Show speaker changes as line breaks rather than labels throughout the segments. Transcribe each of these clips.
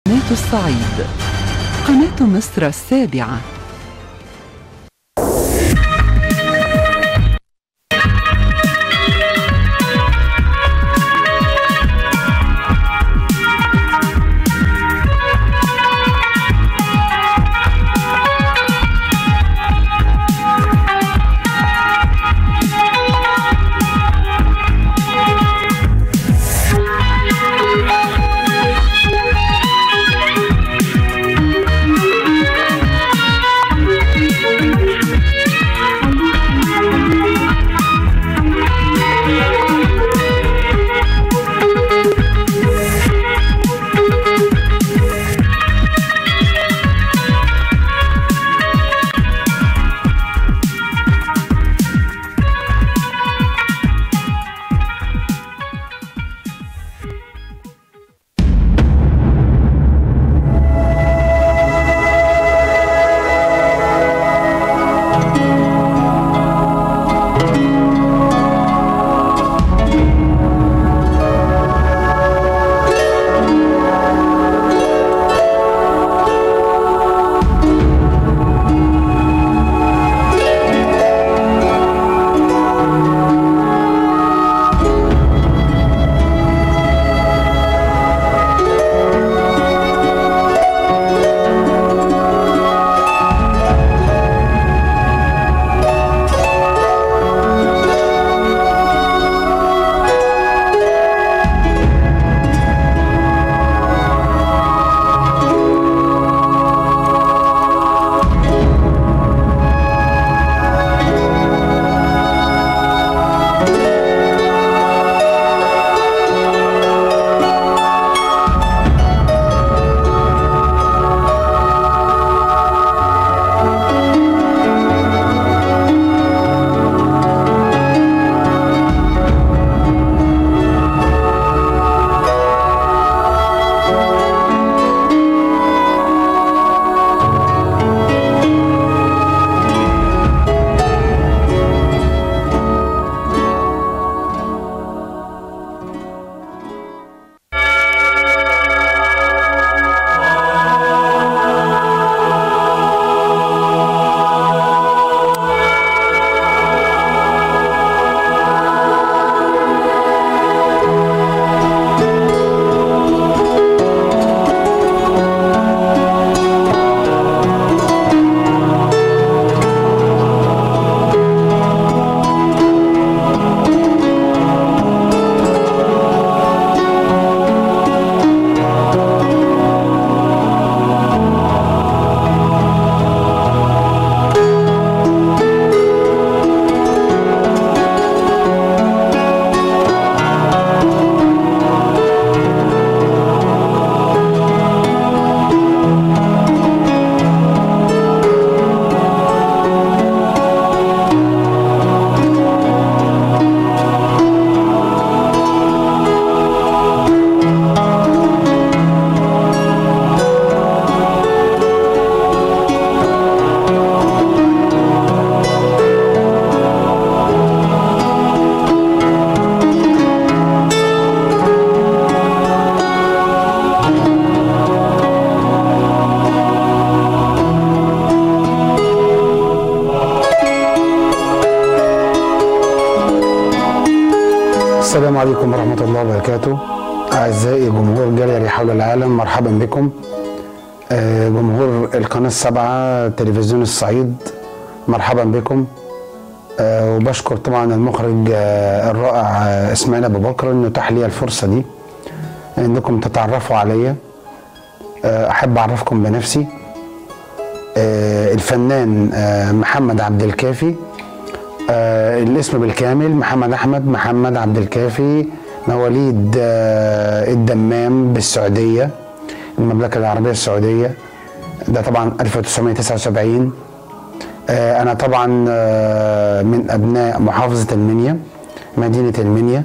قناة الصعيد قناة مصر السابعة
السلام عليكم ورحمة الله وبركاته أعزائي جمهور جاليري حول العالم مرحبا بكم آه، جمهور القناة السبعة تلفزيون الصعيد مرحبا بكم آه، وبشكر طبعا المخرج آه، الرائع آه، اسماعيل أبو بكر إنه أتاح لي الفرصة دي إنكم تتعرفوا عليا آه، أحب أعرفكم بنفسي آه، الفنان آه، محمد عبد الكافي آه الاسم بالكامل محمد احمد محمد عبد الكافي مواليد آه الدمام بالسعوديه المملكه العربيه السعوديه ده طبعا 1979 آه انا طبعا آه من ابناء محافظه المنيا مدينه المنيا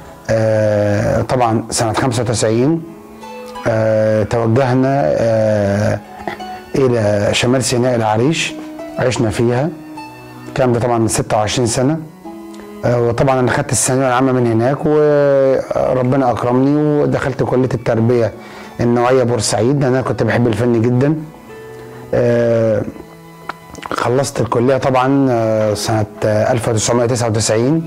آه طبعا سنه 95 آه توجهنا آه الى شمال سيناء العريش عشنا فيها الكلام ده طبعا من 26 سنه آه، وطبعا انا خدت الثانويه العامه من هناك وربنا اكرمني ودخلت كليه التربيه النوعيه بورسعيد انا كنت بحب الفن جدا آه، خلصت الكليه طبعا آه، سنه آه، 1999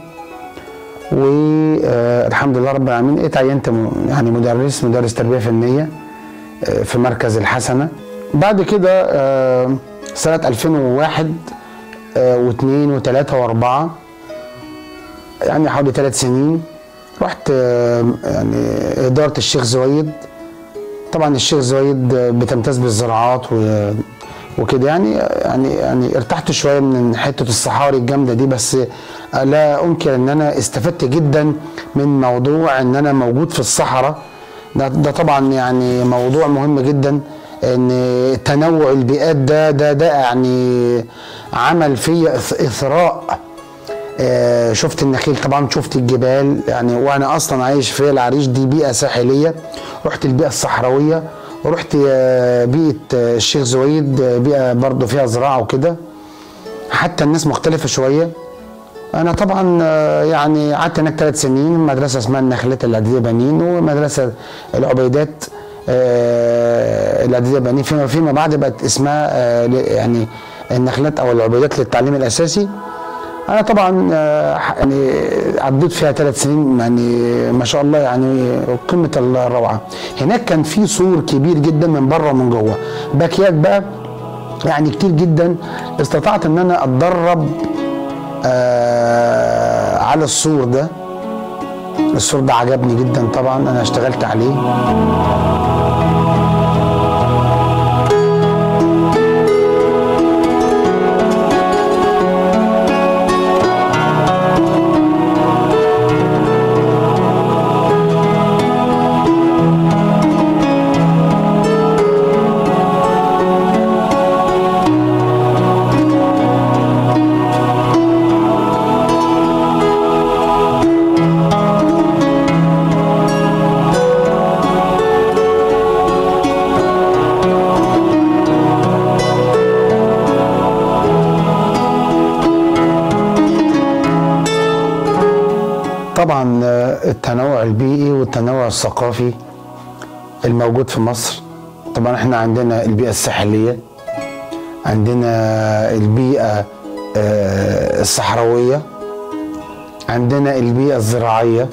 والحمد لله رب العالمين اتعينت م- يعني مدرس مدرس تربيه فنيه آه، في مركز الحسنه بعد كده آه، سنه 2001 واثنين وثلاثه واربعه يعني حوالي ثلاث سنين رحت آه، يعني اداره الشيخ زويد طبعا الشيخ زويد بتمتاز بالزراعات و وكده يعني يعني يعني ارتحت شويه من حته الصحاري الجامده دي بس لا انكر ان انا استفدت جدا من موضوع ان انا موجود في الصحراء ده, ده طبعا يعني موضوع مهم جدا ان تنوع البيئات ده ده ده يعني عمل فيا إث- اثراء آه، شفت النخيل طبعا شفت الجبال يعني وانا اصلا عايش في العريش دي بيئه ساحليه رحت البيئه الصحراويه ورحت آه، بيئه آه، الشيخ زويد آه، بيئه برضه فيها زراعه وكده حتى الناس مختلفه شويه انا طبعا آه، يعني قعدت هناك ثلاث سنين مدرسه اسمها النخلات الاعداديه بنين ومدرسه العبيدات آه، الاعداديه بنين فيما فيما بعد بقت اسمها آه، ل- يعني النخلات او العبيدات للتعليم الاساسي انا طبعا آه، يعني عديت فيها ثلاث سنين يعني ما شاء الله يعني قمه الروعه هناك كان في سور كبير جدا من بره ومن جوه باكيات بقى يعني كتير جدا استطعت ان انا اتدرب آه على السور ده السور ده عجبني جدا طبعا انا اشتغلت عليه طبعا آه، التنوع البيئي والتنوع الثقافي الموجود في مصر طبعا احنا عندنا البيئة الساحلية عندنا البيئة آه، الصحراوية عندنا البيئة الزراعية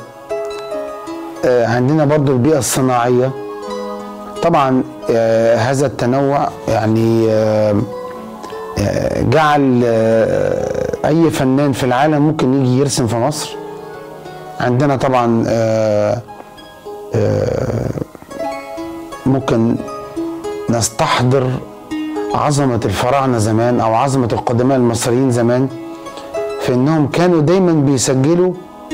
آه، عندنا برضو البيئة الصناعية طبعا آه، هذا التنوع يعني آه، آه، جعل آه، اي فنان في العالم ممكن يجي يرسم في مصر عندنا طبعا آه، آه، ممكن نستحضر عظمة الفراعنة زمان أو عظمة القدماء المصريين زمان في إنهم كانوا دايما بيسجلوا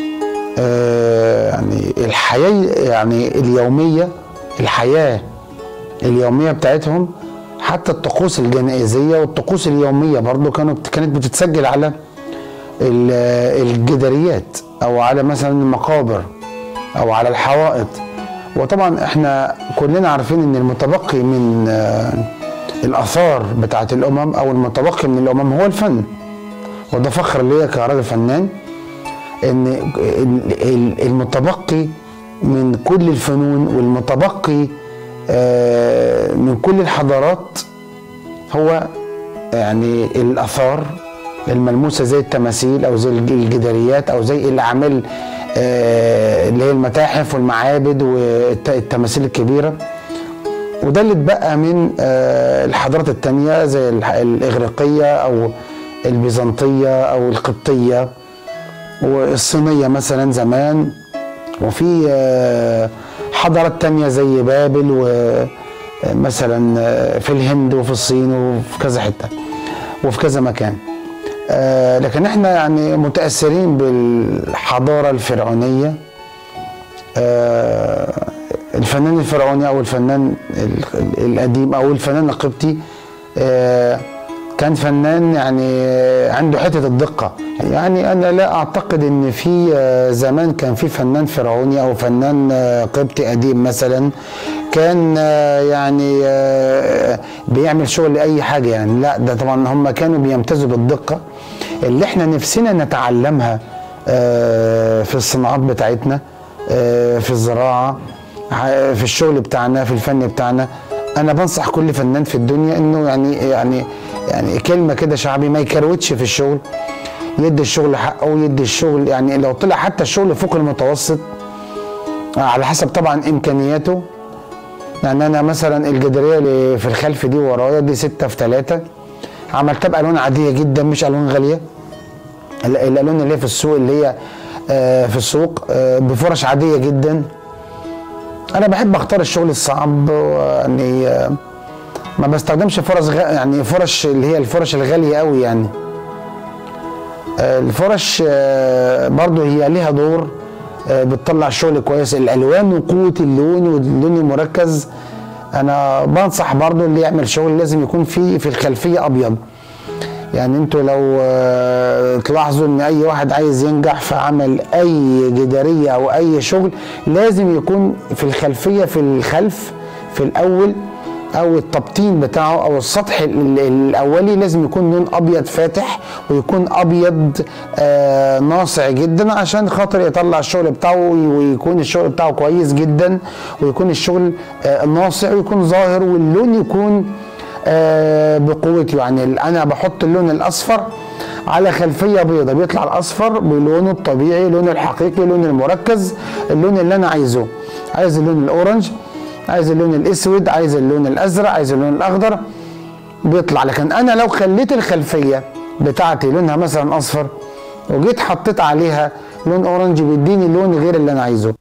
آه، يعني الحياة يعني اليومية الحياة اليومية بتاعتهم حتى الطقوس الجنائزية والطقوس اليومية برضو كانوا كانت بتتسجل على ال- الجداريات او على مثلا المقابر او على الحوائط وطبعا احنا كلنا عارفين ان المتبقي من آه، الاثار بتاعت الامم او المتبقي من الامم هو الفن وده فخر ليا كراجل فنان ان ال- ال- المتبقي من كل الفنون والمتبقي آه، من كل الحضارات هو يعني الاثار الملموسه زي التماثيل او زي الجداريات او زي الاعمال آه، اللي هي المتاحف والمعابد والتماثيل الكبيره وده اللي اتبقى من آه، الحضارات التانية زي الح- الإغريقية أو البيزنطية أو القبطية والصينية مثلا زمان وفي آه، حضارات تانية زي بابل ومثلا في الهند وفي الصين وفي كذا حتة وفي كذا مكان آه، لكن احنا يعني متأثرين بالحضارة الفرعونية آه، الفنان الفرعوني او الفنان ال- ال- القديم او الفنان القبطي آه، كان فنان يعني عنده حته الدقه يعني انا لا اعتقد ان في آه، زمان كان في فنان فرعوني او فنان آه، قبطي قديم مثلا كان آه، يعني آه، بيعمل شغل لاي حاجه يعني لا ده طبعا هم كانوا بيمتازوا بالدقه اللي احنا نفسنا نتعلمها آه، في الصناعات بتاعتنا آه، في الزراعه ح- في الشغل بتاعنا في الفن بتاعنا انا بنصح كل فنان في الدنيا انه يعني يعني يعني كلمه كده شعبي ما يكروتش في الشغل يدي الشغل حقه ويدي الشغل يعني لو طلع حتى الشغل فوق المتوسط على حسب طبعا امكانياته يعني انا مثلا الجداريه اللي في الخلف دي ورايا دي ستة في ثلاثة عملتها بالوان عاديه جدا مش الوان غاليه ال- الالوان اللي هي في السوق اللي هي آه، في السوق آه، بفرش عاديه جدا انا بحب اختار الشغل الصعب يعني آه، ما بستخدمش فرش غ... يعني فرش اللي هي الفرش الغاليه قوي يعني آه، الفرش آه، برضو هي ليها دور آه، بتطلع شغل كويس الالوان وقوه اللون واللون المركز انا بنصح برضو اللي يعمل شغل لازم يكون فيه في الخلفيه ابيض يعني انتوا لو آه، تلاحظوا ان اي واحد عايز ينجح في عمل اي جداريه او اي شغل لازم يكون في الخلفيه في الخلف في الاول او التبطين بتاعه او السطح ال- الاولي لازم يكون لون ابيض فاتح ويكون ابيض آه ناصع جدا عشان خاطر يطلع الشغل بتاعه ويكون الشغل بتاعه كويس جدا ويكون الشغل آه ناصع ويكون ظاهر واللون يكون آه بقوته يعني ال- انا بحط اللون الاصفر على خلفيه بيضاء بيطلع الاصفر بلونه الطبيعي لونه الحقيقي لونه المركز اللون اللي انا عايزه عايز اللون الاورنج عايز اللون الاسود عايز اللون الازرق عايز اللون الاخضر بيطلع لكن انا لو خليت الخلفيه بتاعتي لونها مثلا اصفر وجيت حطيت عليها لون اورنج بيديني لون غير اللي انا عايزه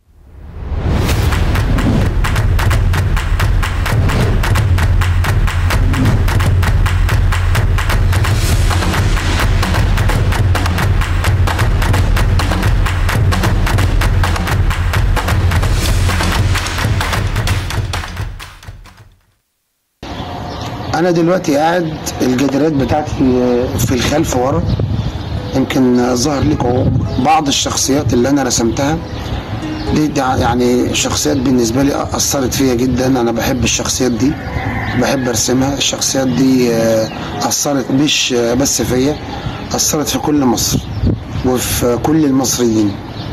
انا دلوقتي قاعد الجدارات بتاعتي في الخلف ورا يمكن ظهر لكم بعض الشخصيات اللي انا رسمتها دي, دي يعني شخصيات بالنسبه لي اثرت فيا جدا انا بحب الشخصيات دي بحب ارسمها الشخصيات دي آه، اثرت مش آه، بس فيا اثرت في كل مصر وفي كل المصريين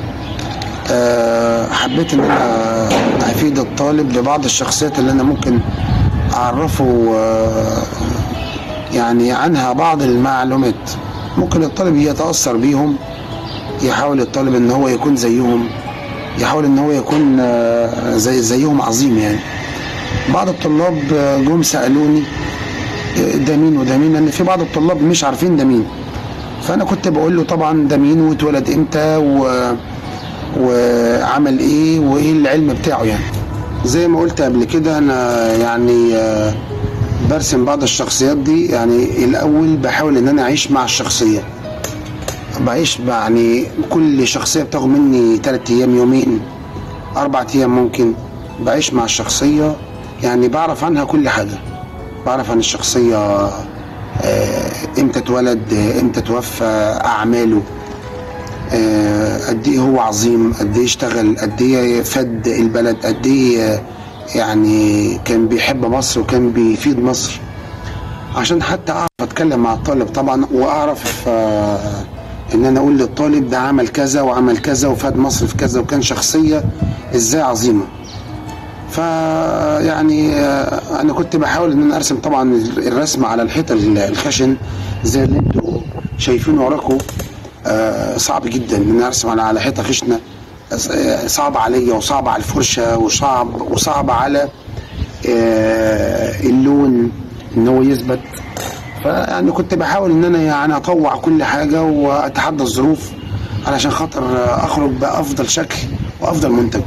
آه، حبيت ان انا افيد الطالب ببعض الشخصيات اللي انا ممكن اعرفه آه، يعني عنها بعض المعلومات ممكن الطالب يتاثر بيهم يحاول الطالب ان هو يكون زيهم يحاول ان هو يكون آه، زي زيهم عظيم يعني بعض الطلاب آه، جم سالوني آه، ده مين وده مين لان في بعض الطلاب مش عارفين ده مين فانا كنت بقول له طبعا ده مين واتولد امتى و... وعمل ايه وايه العلم بتاعه يعني زي ما قلت قبل كده انا يعني آه، برسم بعض الشخصيات دي يعني الاول بحاول ان انا اعيش مع الشخصيه بعيش يعني كل شخصيه بتاخد مني تلات ايام يومين اربع ايام ممكن بعيش مع الشخصيه يعني بعرف عنها كل حاجه بعرف عن الشخصيه آه، امتى اتولد آه، امتى توفى اعماله آه، قد ايه هو عظيم قد ايه اشتغل قد ايه فاد البلد قد ايه آه، يعني كان بيحب مصر وكان بيفيد مصر عشان حتى اعرف اتكلم مع الطالب طبعا واعرف آه، ان انا اقول للطالب ده عمل كذا وعمل كذا وفاد مصر في كذا وكان شخصيه ازاي عظيمه فيعني آه، انا كنت بحاول ان انا ارسم طبعا الرسم على الحيطه الخشن زي اللي انتوا شايفينه وراكم آه، صعب جدا ان انا ارسم على على حيطه خشنه آه، صعب عليا وصعب على الفرشه وصعب وصعب على آه، اللون ان هو يثبت فيعني كنت بحاول ان انا يعني اطوع كل حاجه واتحدى الظروف علشان خاطر آه، اخرج بافضل شكل وافضل منتج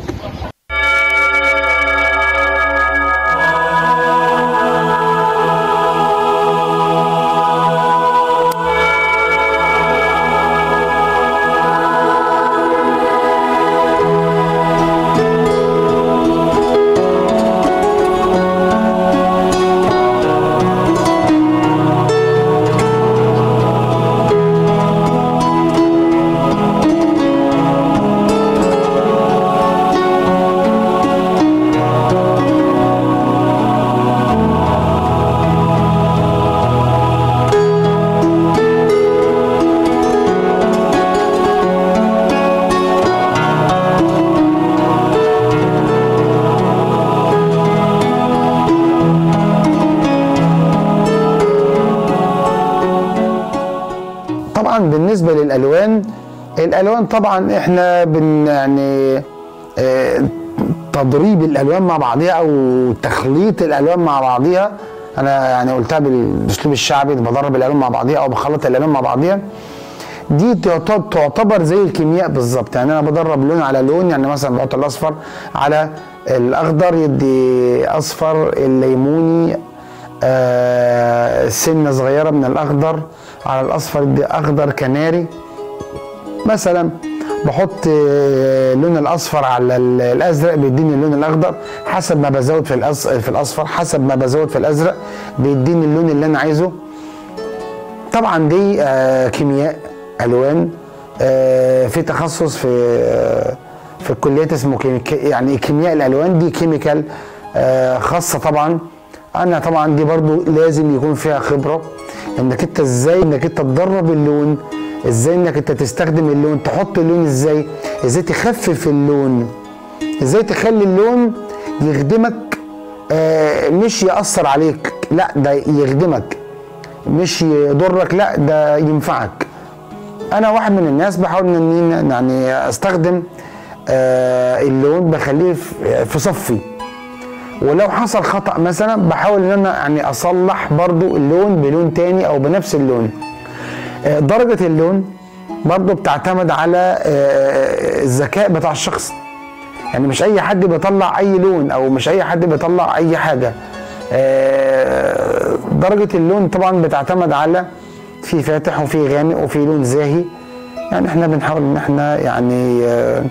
طبعا بالنسبه للالوان الالوان طبعا احنا بن يعني آه، تضريب الالوان مع بعضها او تخليط الالوان مع بعضها انا يعني قلتها بالاسلوب الشعبي بدرب الالوان مع بعضها او بخلط الالوان مع بعضها دي تعتبر تعتبر زي الكيمياء بالظبط يعني انا بدرب لون على لون يعني مثلا بحط الاصفر على الاخضر يدي اصفر الليموني آه سنه صغيره من الاخضر على الاصفر يدي اخضر كناري مثلا بحط آه، اللون الاصفر على ال- الازرق بيديني اللون الاخضر حسب ما بزود في الأص- في الاصفر حسب ما بزود في الازرق بيديني اللون اللي انا عايزه طبعا دي آه، كيمياء الوان آه، في تخصص في آه، في الكليات اسمه كيميك يعني كيمياء الالوان دي كيميكال آه، خاصه طبعا انا طبعا دي برضو لازم يكون فيها خبره انك انت ازاي انك انت تدرب اللون ازاي انك انت تستخدم اللون تحط اللون ازاي ازاي تخفف اللون ازاي تخلي اللون يخدمك آه، مش يأثر عليك لا ده يخدمك مش يضرك لا ده ينفعك انا واحد من الناس بحاول ان يعني استخدم آه، اللون بخليه في- في صفي ولو حصل خطأ مثلا بحاول ان انا يعني اصلح برضو اللون بلون تاني او بنفس اللون آه، درجة اللون برضو بتعتمد على آه، الذكاء بتاع الشخص يعني مش اي حد بيطلع اي لون او مش اي حد بيطلع اي حاجه آه، درجه اللون طبعا بتعتمد على في فاتح وفي غامق وفي لون زاهي يعني احنا بنحاول ان احنا يعني آه،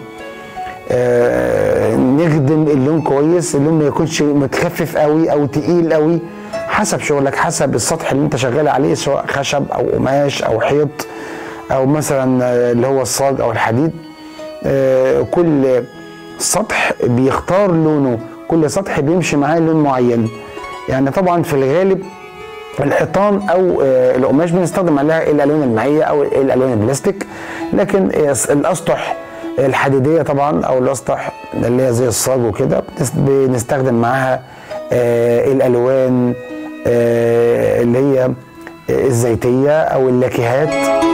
آه، نخدم اللون كويس اللون ما يكونش متخفف قوي او تقيل قوي حسب شغلك حسب السطح اللي انت شغال عليه سواء خشب او قماش او حيط او مثلا آه، اللي هو الصاج او الحديد آه، كل سطح بيختار لونه كل سطح بيمشي معاه لون معين يعني طبعا في الغالب الحيطان او آه، القماش بنستخدم عليها الالوان المائيه او الالوان البلاستيك لكن آه، الاسطح الحديديه طبعا او الاسطح اللي هي زي الصاج وكده بنس- بنستخدم معاها آه، الالوان آه، اللي هي الزيتيه او اللاكيهات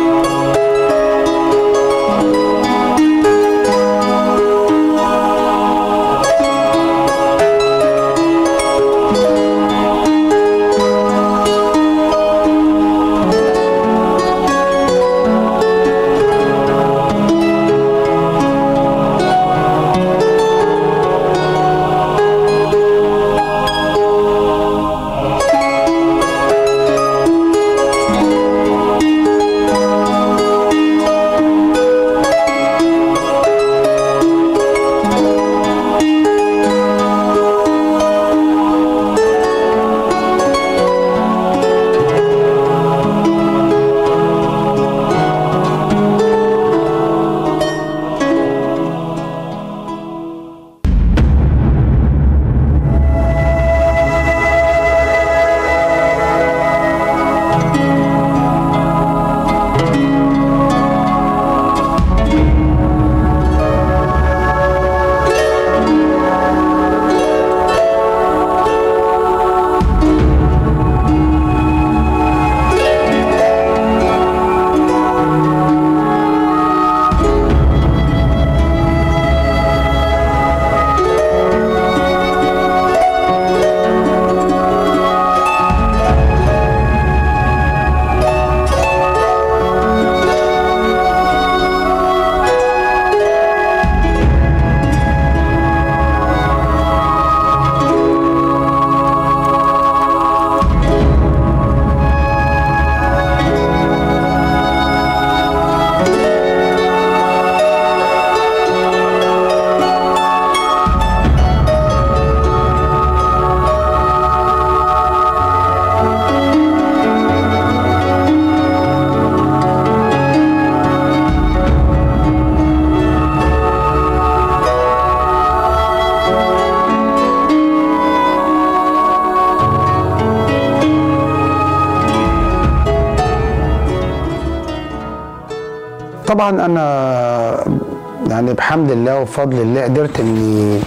طبعا انا يعني بحمد الله وبفضل الله قدرت اني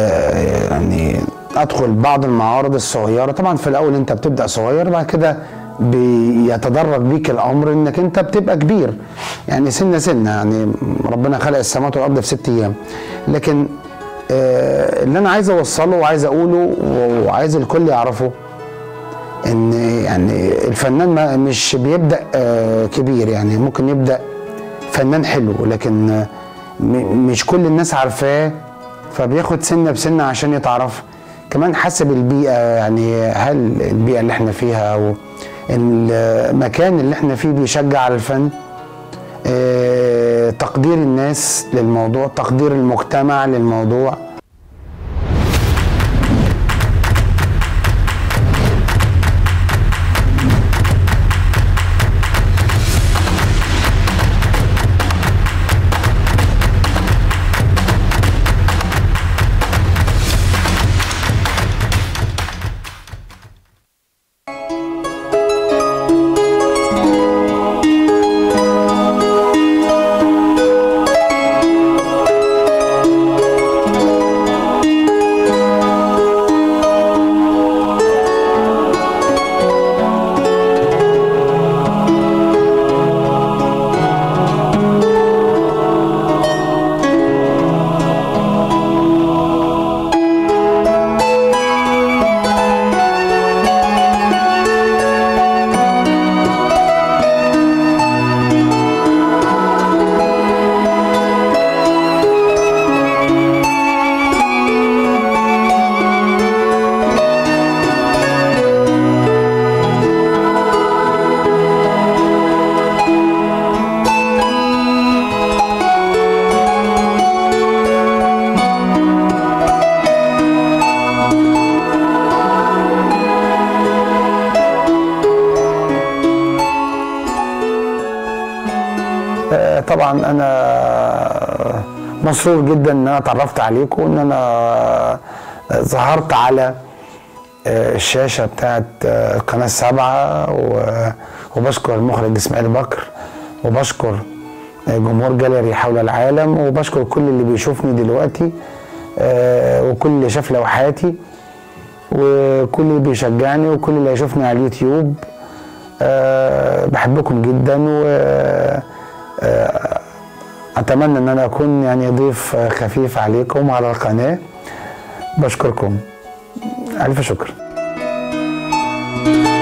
آه، يعني ادخل بعض المعارض الصغيره طبعا في الاول انت بتبدا صغير بعد كده بيتدرج بيك الامر انك انت بتبقى كبير يعني سنه سنه يعني ربنا خلق السماوات والارض في ست ايام لكن آه، اللي انا عايز اوصله وعايز اقوله وعايز الكل يعرفه ان يعني الفنان ما مش بيبدا آه، كبير يعني ممكن يبدا فنان حلو لكن آه، م- مش كل الناس عارفاه فبياخد سنه بسنه عشان يتعرف كمان حسب البيئه يعني هل البيئه اللي احنا فيها او المكان اللي احنا فيه بيشجع على الفن آه، تقدير الناس للموضوع تقدير المجتمع للموضوع آه، طبعا انا مسرور جدا ان انا اتعرفت عليكم وان انا ظهرت على آه، الشاشه بتاعت آه، القناه السابعه و- وبشكر المخرج اسماعيل بكر وبشكر آه، جمهور جاليري حول العالم وبشكر كل اللي بيشوفني دلوقتي آه، وكل اللي شاف لوحاتي وكل اللي بيشجعني وكل اللي هيشوفني على اليوتيوب آه، بحبكم جدا و آه، اتمنى ان انا اكون يعني ضيف آه، خفيف عليكم على القناه بشكركم الف شكر